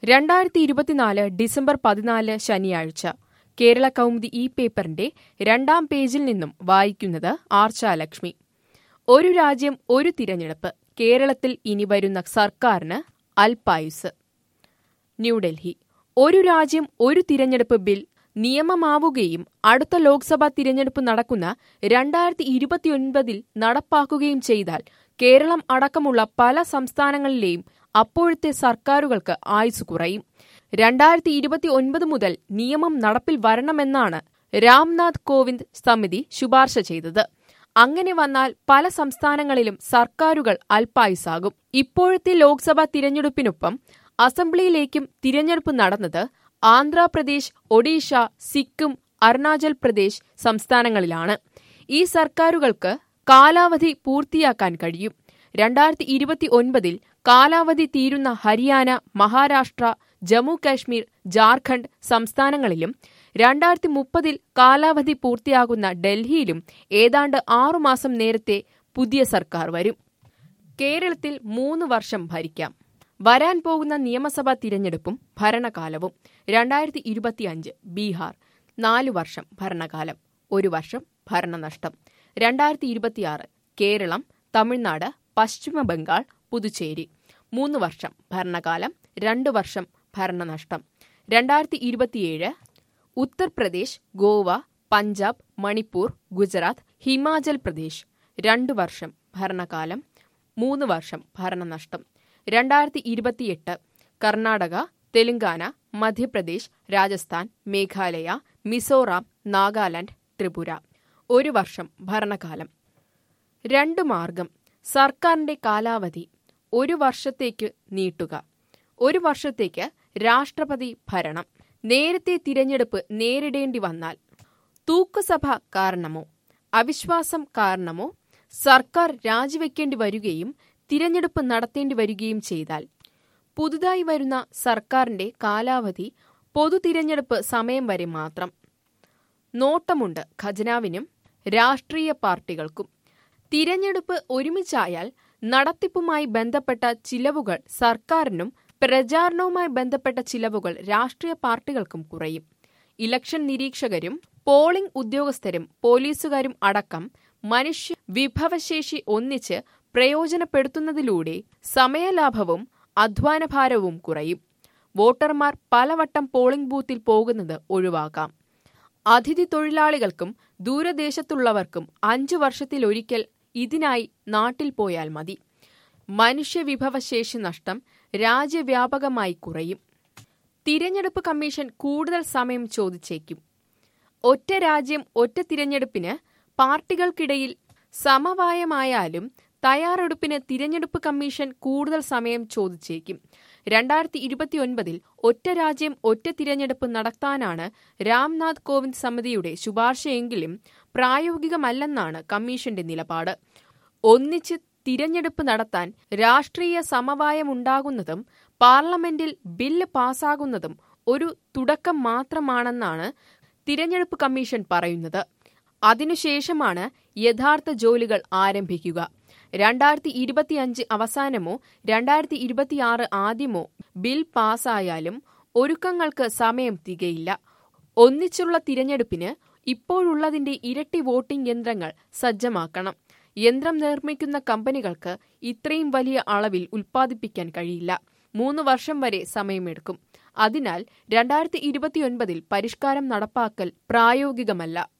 രണ്ടായിരത്തി ഇരുപത്തിനാല് ഡിസംബർ പതിനാല് ശനിയാഴ്ച കേരള കൗമുദി ഈ പേപ്പറിന്റെ രണ്ടാം പേജിൽ നിന്നും വായിക്കുന്നത് ആർച്ചാലക്ഷ്മി ഒരു രാജ്യം ഒരു തിരഞ്ഞെടുപ്പ് കേരളത്തിൽ ഇനി വരുന്ന സർക്കാരിന് അൽപായുസ് ന്യൂഡൽഹി ഒരു രാജ്യം ഒരു തിരഞ്ഞെടുപ്പ് ബിൽ നിയമമാവുകയും അടുത്ത ലോക്സഭാ തിരഞ്ഞെടുപ്പ് നടക്കുന്ന രണ്ടായിരത്തി ഇരുപത്തിയൊൻപതിൽ നടപ്പാക്കുകയും ചെയ്താൽ കേരളം അടക്കമുള്ള പല സംസ്ഥാനങ്ങളിലെയും അപ്പോഴത്തെ സർക്കാരുകൾക്ക് ആയുസ് കുറയും രണ്ടായിരത്തി ഇരുപത്തി ഒൻപത് മുതൽ നിയമം നടപ്പിൽ വരണമെന്നാണ് രാംനാഥ് കോവിന്ദ് സമിതി ശുപാർശ ചെയ്തത് അങ്ങനെ വന്നാൽ പല സംസ്ഥാനങ്ങളിലും സർക്കാരുകൾ അൽപായുസാകും ഇപ്പോഴത്തെ ലോക്സഭാ തിരഞ്ഞെടുപ്പിനൊപ്പം അസംബ്ലിയിലേക്കും തിരഞ്ഞെടുപ്പ് നടന്നത് ആന്ധ്രാപ്രദേശ് ഒഡീഷ സിക്കിം അരുണാചൽ പ്രദേശ് സംസ്ഥാനങ്ങളിലാണ് ഈ സർക്കാരുകൾക്ക് കാലാവധി പൂർത്തിയാക്കാൻ കഴിയും രണ്ടായിരത്തി ഇരുപത്തി ഒൻപതിൽ കാലാവധി തീരുന്ന ഹരിയാന മഹാരാഷ്ട്ര ജമ്മു കാശ്മീർ ജാർഖണ്ഡ് സംസ്ഥാനങ്ങളിലും രണ്ടായിരത്തി മുപ്പതിൽ കാലാവധി പൂർത്തിയാകുന്ന ഡൽഹിയിലും ഏതാണ്ട് ആറുമാസം നേരത്തെ പുതിയ സർക്കാർ വരും കേരളത്തിൽ മൂന്ന് വർഷം ഭരിക്കാം വരാൻ പോകുന്ന നിയമസഭാ തിരഞ്ഞെടുപ്പും ഭരണകാലവും രണ്ടായിരത്തി ഇരുപത്തിയഞ്ച് ബീഹാർ നാലു വർഷം ഭരണകാലം ഒരു വർഷം ഭരണനഷ്ടം രണ്ടായിരത്തി ഇരുപത്തിയാറ് കേരളം തമിഴ്നാട് പശ്ചിമ ബംഗാൾ പുതുച്ചേരി മൂന്ന് വർഷം ഭരണകാലം രണ്ട് വർഷം ഭരണനഷ്ടം രണ്ടായിരത്തി ഇരുപത്തിയേഴ് ഉത്തർപ്രദേശ് ഗോവ പഞ്ചാബ് മണിപ്പൂർ ഗുജറാത്ത് ഹിമാചൽ പ്രദേശ് രണ്ട് വർഷം ഭരണകാലം മൂന്ന് വർഷം ഭരണനഷ്ടം രണ്ടായിരത്തി ഇരുപത്തിയെട്ട് കർണാടക തെലങ്കാന മധ്യപ്രദേശ് രാജസ്ഥാൻ മേഘാലയ മിസോറാം നാഗാലാൻഡ് ത്രിപുര ഒരു വർഷം ഭരണകാലം രണ്ട് മാർഗം സർക്കാരിന്റെ കാലാവധി ഒരു വർഷത്തേക്ക് നീട്ടുക ഒരു വർഷത്തേക്ക് രാഷ്ട്രപതി ഭരണം നേരത്തെ തിരഞ്ഞെടുപ്പ് നേരിടേണ്ടി വന്നാൽ തൂക്കുസഭ കാരണമോ അവിശ്വാസം കാരണമോ സർക്കാർ രാജിവെക്കേണ്ടി വരികയും തിരഞ്ഞെടുപ്പ് നടത്തേണ്ടി വരികയും ചെയ്താൽ പുതുതായി വരുന്ന സർക്കാരിന്റെ കാലാവധി പൊതു തിരഞ്ഞെടുപ്പ് സമയം വരെ മാത്രം നോട്ടമുണ്ട് ഖജനാവിനും രാഷ്ട്രീയ പാർട്ടികൾക്കും തിരഞ്ഞെടുപ്പ് ഒരുമിച്ചായാൽ നടത്തിപ്പുമായി ബന്ധപ്പെട്ട ചിലവുകൾ സർക്കാരിനും പ്രചാരണവുമായി ബന്ധപ്പെട്ട ചിലവുകൾ രാഷ്ട്രീയ പാർട്ടികൾക്കും കുറയും ഇലക്ഷൻ നിരീക്ഷകരും പോളിംഗ് ഉദ്യോഗസ്ഥരും പോലീസുകാരും അടക്കം മനുഷ്യ വിഭവശേഷി ഒന്നിച്ച് പ്രയോജനപ്പെടുത്തുന്നതിലൂടെ സമയലാഭവും അധ്വാനഭാരവും കുറയും വോട്ടർമാർ പലവട്ടം പോളിംഗ് ബൂത്തിൽ പോകുന്നത് ഒഴിവാക്കാം അതിഥി തൊഴിലാളികൾക്കും ദൂരദേശത്തുള്ളവർക്കും അഞ്ചു വർഷത്തിലൊരിക്കൽ ഇതിനായി നാട്ടിൽ പോയാൽ മതി മനുഷ്യവിഭവശേഷി നഷ്ടം രാജ്യവ്യാപകമായി കുറയും തിരഞ്ഞെടുപ്പ് കമ്മീഷൻ കൂടുതൽ സമയം ചോദിച്ചേക്കും ഒറ്റ രാജ്യം ഒറ്റ തിരഞ്ഞെടുപ്പിന് പാർട്ടികൾക്കിടയിൽ സമവായമായാലും തയ്യാറെടുപ്പിന് തിരഞ്ഞെടുപ്പ് കമ്മീഷൻ കൂടുതൽ സമയം ചോദിച്ചേക്കും രണ്ടായിരത്തി ഇരുപത്തിയൊൻപതിൽ ഒറ്റ രാജ്യം ഒറ്റ തിരഞ്ഞെടുപ്പ് നടത്താനാണ് രാംനാഥ് കോവിന്ദ് സമിതിയുടെ ശുപാർശയെങ്കിലും പ്രായോഗികമല്ലെന്നാണ് കമ്മീഷന്റെ നിലപാട് ഒന്നിച്ച് തിരഞ്ഞെടുപ്പ് നടത്താൻ രാഷ്ട്രീയ സമവായമുണ്ടാകുന്നതും പാർലമെന്റിൽ ബില്ല് പാസാകുന്നതും ഒരു തുടക്കം മാത്രമാണെന്നാണ് തിരഞ്ഞെടുപ്പ് കമ്മീഷൻ പറയുന്നത് അതിനുശേഷമാണ് യഥാർത്ഥ ജോലികൾ ആരംഭിക്കുക രണ്ടായിരത്തി ഇരുപത്തിയഞ്ച് അവസാനമോ രണ്ടായിരത്തി ഇരുപത്തിയാറ് ആദ്യമോ ബിൽ പാസ്സായാലും ഒരുക്കങ്ങൾക്ക് സമയം തികയില്ല ഒന്നിച്ചുള്ള തിരഞ്ഞെടുപ്പിന് ഇപ്പോഴുള്ളതിന്റെ ഇരട്ടി വോട്ടിംഗ് യന്ത്രങ്ങൾ സജ്ജമാക്കണം യന്ത്രം നിർമ്മിക്കുന്ന കമ്പനികൾക്ക് ഇത്രയും വലിയ അളവിൽ ഉൽപ്പാദിപ്പിക്കാൻ കഴിയില്ല മൂന്ന് വർഷം വരെ സമയമെടുക്കും അതിനാൽ രണ്ടായിരത്തി ഇരുപത്തിയൊൻപതിൽ പരിഷ്കാരം നടപ്പാക്കൽ പ്രായോഗികമല്ല